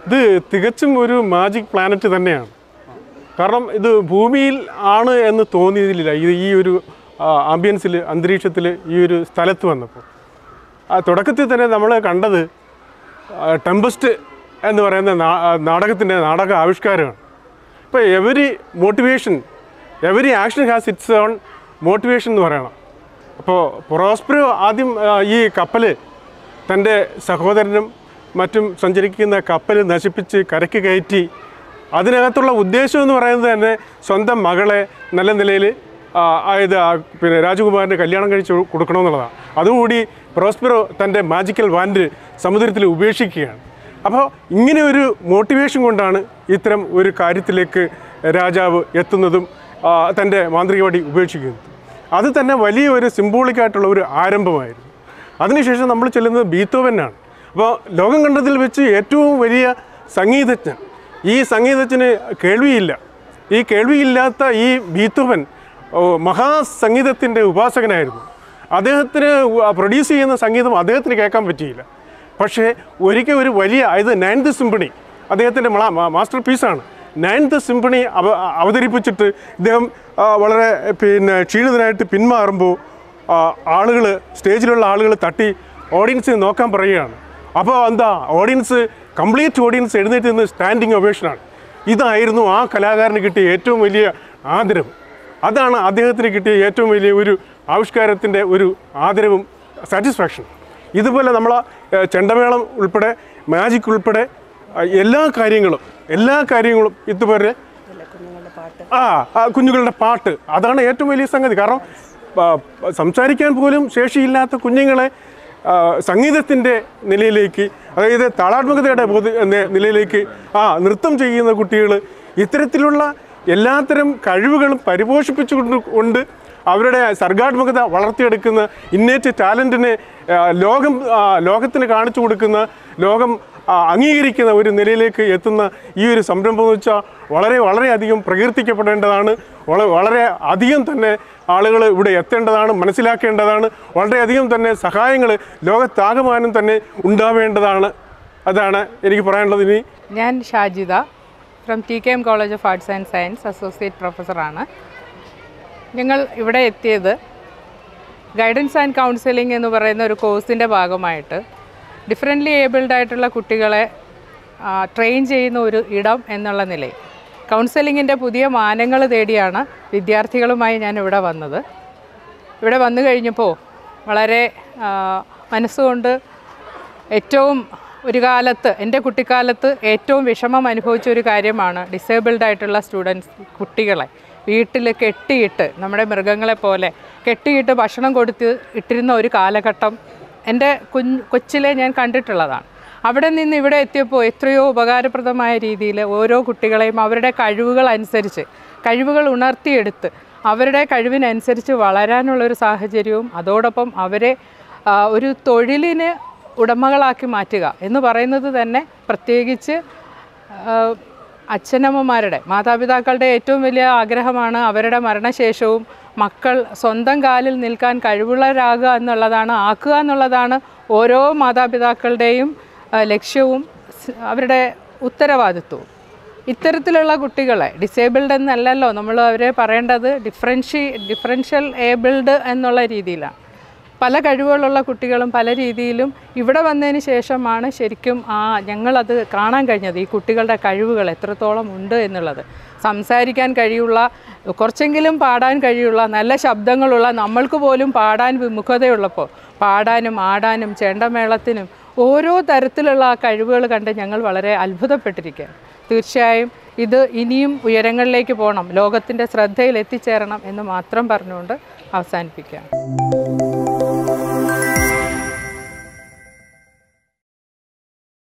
ഇത് തികച്ചും ഒരു മാജിക് പ്ലാനറ്റ് തന്നെയാണ് കാരണം ഇത് ഭൂമിയിൽ ആണ് എന്ന് തോന്നിയതില്ല ഇത് ഈ ഒരു ആംബിയൻസിൽ അന്തരീക്ഷത്തിൽ ഈ ഒരു സ്ഥലത്ത് വന്നപ്പോൾ ആ തുടക്കത്തിൽ തന്നെ നമ്മൾ കണ്ടത് ടെമ്പസ്റ്റ് എന്ന് പറയുന്ന നാടകത്തിൻ്റെ നാടക ആവിഷ്കാരമാണ് ഇപ്പോൾ every motivation every action has its own motivation എന്ന് പറയണം അപ്പോൾ പ്രോസ്പെറോ ആദ്യം ആ, ഈ കപ്പൽ തൻ്റെ സഹോദരനും മറ്റും സഞ്ചരിക്കുന്ന കപ്പൽ നശിപ്പിച്ച് കരയ്ക്ക് കയറ്റി അതിനകത്തുള്ള ഉദ്ദേശം എന്ന് പറയുന്നത് തന്നെ സ്വന്തം മകളെ നല്ല നിലയിൽ ഇത് ആ, പിന്നെ രാജകുമാരൻ്റെ കല്യാണം കഴിച്ച് കൊടുക്കണമെന്നുള്ളതാണ് അതുകൂടി പ്രോസ്പെറോ തൻ്റെ മാജിക്കൽ വാൻഡ് സമുദ്രത്തിൽ ഉപേക്ഷിക്കുകയാണ് അപ്പോൾ ഇങ്ങനെ ഒരു മോട്ടിവേഷൻ കൊണ്ടാണ് ഇത്തരം ഒരു കാര്യത്തിലേക്ക് രാജാവ് എത്തുന്നതും ആ, തൻ്റെ മാന്ത്രികവടി ഉപേക്ഷിക്കുന്നതും അത് തന്നെ വലിയ ഒരു സിംബോളിക്കായിട്ടുള്ള ഒരു ആരംഭമായിരുന്നു അതിനുശേഷം നമ്മൾ ചെല്ലുന്നത് ബീത്തോവനാണ് അപ്പോൾ ലോകം കണ്ടതിൽ വെച്ച് ഏറ്റവും വലിയ സംഗീതജ്ഞൻ ഈ സംഗീതജ്ഞന് കേൾവിയില്ല ഈ കേൾവിയില്ലാത്ത ഈ ബീത്തോവൻ ഓ, മഹാസംഗീതത്തിൻ്റെ ഉപാസകനായിരുന്നു അദ്ദേഹത്തിന് പ്രൊഡ്യൂസ് ചെയ്യുന്ന സംഗീതം അദ്ദേഹത്തിന് കേൾക്കാൻ പറ്റിയില്ല പക്ഷേ ഒരിക്കൽ ഒരു വലിയ ഇത് നയൻത് സിംഫണി അദ്ദേഹത്തിൻ്റെ മാസ്റ്റർ പീസാണ് നയൻത് സിംഫണി അവ അവതരിപ്പിച്ചിട്ട് ഇദ്ദേഹം ആ, വളരെ പിന്നെ ക്ഷീണിതനായിട്ട് പിന്മാറുമ്പോൾ ആളുകൾ സ്റ്റേജിലുള്ള ആളുകൾ തട്ടി ഓഡിയൻസിനെ നോക്കാൻ പറയുകയാണ് അപ്പോൾ എന്താ ഓഡിയൻസ് കംപ്ലീറ്റ് ഓഡിയൻസ് എഴുന്നേറ്റ് നിന്ന് സ്റ്റാൻഡിങ് ഒവേഷനാണ് ഇതായിരുന്നു ആ കലാകാരന് കിട്ടിയ ഏറ്റവും വലിയ ആദരവ് അതാണ് അദ്ദേഹത്തിന് കിട്ടിയ ഏറ്റവും വലിയ ഒരു ആവിഷ്കാരത്തിൻ്റെ ഒരു ആദരവും സാറ്റിസ്ഫാക്ഷൻ ഇതുപോലെ നമ്മൾ ചെണ്ടമേളം ഉൾപ്പെടെ മാജിക് ഉൾപ്പെടെ ആ, എല്ലാ കാര്യങ്ങളും എല്ലാ കാര്യങ്ങളും ഇതുപോലെ ആ ആ, കുഞ്ഞുങ്ങളുടെ പാട്ട് അതാണ് ഏറ്റവും വലിയ സംഗതി കാരണം ആ, സംസാരിക്കാൻ പോലും ശേഷിയില്ലാത്ത കുഞ്ഞുങ്ങളെ സംഗീതത്തിൻ്റെ നിലയിലേക്ക് അതായത് താളാത്മകതയുടെ ബോധ നെ- നിലയിലേക്ക് ആ നൃത്തം ചെയ്യുന്ന കുട്ടികൾ ഇത്തരത്തിലുള്ള എല്ലാത്തരം കഴിവുകളും പരിപോഷിപ്പിച്ചുകൊണ്ട് കൊണ്ട് അവരുടെ സർഗാത്മകത വളർത്തിയെടുക്കുന്ന ഇന്നേറ്റ് ടാലൻറ്റിനെ ആ, ലോകം ആ, ലോകത്തിന് കാണിച്ചു കൊടുക്കുന്ന ലോകം ആ, അംഗീകരിക്കുന്ന ഒരു നിലയിലേക്ക് എത്തുന്ന ഈ ഒരു സംരംഭം എന്ന് വെച്ചാൽ വളരെ വളരെയധികം പ്രകീർത്തിക്കപ്പെടേണ്ടതാണ് വളരെ വളരെ അധികം തന്നെ ആളുകൾ ഇവിടെ എത്തേണ്ടതാണ് മനസ്സിലാക്കേണ്ടതാണ് വളരെയധികം തന്നെ സഹായങ്ങൾ ലോകത്താകമാനം തന്നെ ഉണ്ടാവേണ്ടതാണ് അതാണ് എനിക്ക് പറയാനുള്ളത് ഇനി ഞാൻ Shajida from T K M college of arts and science associate പ്രൊഫസറാണ് ഞങ്ങൾ ഇവിടെ എത്തിയത് ഗൈഡൻസ് ആൻഡ് കൗൺസിലിംഗ് എന്ന് പറയുന്ന ഒരു കോഴ്സിൻ്റെ ഭാഗമായിട്ട് ഡിഫറെൻ്റ്ലി ഏബിൾഡ് ആയിട്ടുള്ള കുട്ടികളെ ട്രെയിൻ ചെയ്യുന്ന ഒരു ഇടം എന്നുള്ള നിലയിൽ കൗൺസിലിങ്ങിൻ്റെ പുതിയ മാനങ്ങൾ തേടിയാണ് വിദ്യാർത്ഥികളുമായി ഞാൻ ഇവിടെ വന്നത് ഇവിടെ വന്നു കഴിഞ്ഞപ്പോൾ വളരെ ആ, മനസ്സുകൊണ്ട് ഏറ്റവും ഒരു കാലത്ത് എൻ്റെ കുട്ടിക്കാലത്ത് ഏറ്റവും വിഷമം അനുഭവിച്ച ഒരു കാര്യമാണ് ഡിസേബിൾഡ് ആയിട്ടുള്ള സ്റ്റുഡൻസ് കുട്ടികളെ വീട്ടിൽ കെട്ടിയിട്ട് നമ്മുടെ മൃഗങ്ങളെ പോലെ കെട്ടിയിട്ട് ഭക്ഷണം കൊടുത്ത് ഇട്ടിരുന്ന ഒരു കാലഘട്ടം എൻ്റെ കുഞ്ഞ് കൊച്ചിലെ ഞാൻ കണ്ടിട്ടുള്ളതാണ് അവിടെ നിന്ന് ഇവിടെ എത്തിയപ്പോൾ എത്രയോ ഉപകാരപ്രദമായ രീതിയിൽ ഓരോ കുട്ടികളെയും അവരുടെ കഴിവുകൾ അനുസരിച്ച് കഴിവുകൾ ഉണർത്തിയെടുത്ത് അവരുടെ കഴിവിനനുസരിച്ച് വളരാനുള്ളൊരു സാഹചര്യവും അതോടൊപ്പം അവരെ ആ, ഒരു തൊഴിലിന് ഉടമകളാക്കി മാറ്റുക എന്ന് പറയുന്നത് തന്നെ പ്രത്യേകിച്ച് ആ, അച്ഛനമ്മമാരുടെ മാതാപിതാക്കളുടെ ഏറ്റവും വലിയ ആഗ്രഹമാണ് അവരുടെ മരണശേഷവും മക്കൾ സ്വന്തം കാലിൽ നിൽക്കാൻ കഴിവുള്ളവരാകുക എന്നുള്ളതാണ് ആക്കുക എന്നുള്ളതാണ് ഓരോ മാതാപിതാക്കളുടെയും ആ, ലക്ഷ്യവും സ്- അവരുടെ ഉത്തരവാദിത്വവും ഇത്തരത്തിലുള്ള കുട്ടികളെ ഡിസേബിൾഡ് എന്നല്ലല്ലോ നമ്മൾ അവരെ പറയേണ്ടത് ഡിഫറൻഷി ഡിഫറൻഷ്യൽ ഏബിൾഡ് എന്നുള്ള രീതിയിലാണ് പല കഴിവുകളുള്ള കുട്ടികളും പല രീതിയിലും ഇവിടെ വന്നതിന് ശേഷമാണ് ശരിക്കും ആ ഞങ്ങളത് കാണാൻ കഴിഞ്ഞത് ഈ കുട്ടികളുടെ കഴിവുകൾ എത്രത്തോളം ഉണ്ട് എന്നുള്ളത് സംസാരിക്കാൻ കഴിയുള്ള കുറച്ചെങ്കിലും പാടാൻ കഴിയുള്ള നല്ല ശബ്ദങ്ങളുള്ള നമ്മൾക്ക് പോലും പാടാൻ വിമുഖതയുള്ളപ്പോൾ പാടാനും ആടാനും ചെണ്ടമേളത്തിനും ഓരോ തരത്തിലുള്ള ആ കഴിവുകൾ കണ്ട് ഞങ്ങൾ വളരെ അത്ഭുതപ്പെട്ടിരിക്കുകയാണ് തീർച്ചയായും ഇത് ഇനിയും ഉയരങ്ങളിലേക്ക് പോകണം ലോകത്തിൻ്റെ ശ്രദ്ധയിൽ എത്തിച്ചേരണം എന്ന് മാത്രം പറഞ്ഞുകൊണ്ട് അവസാനിപ്പിക്കുകയാണ്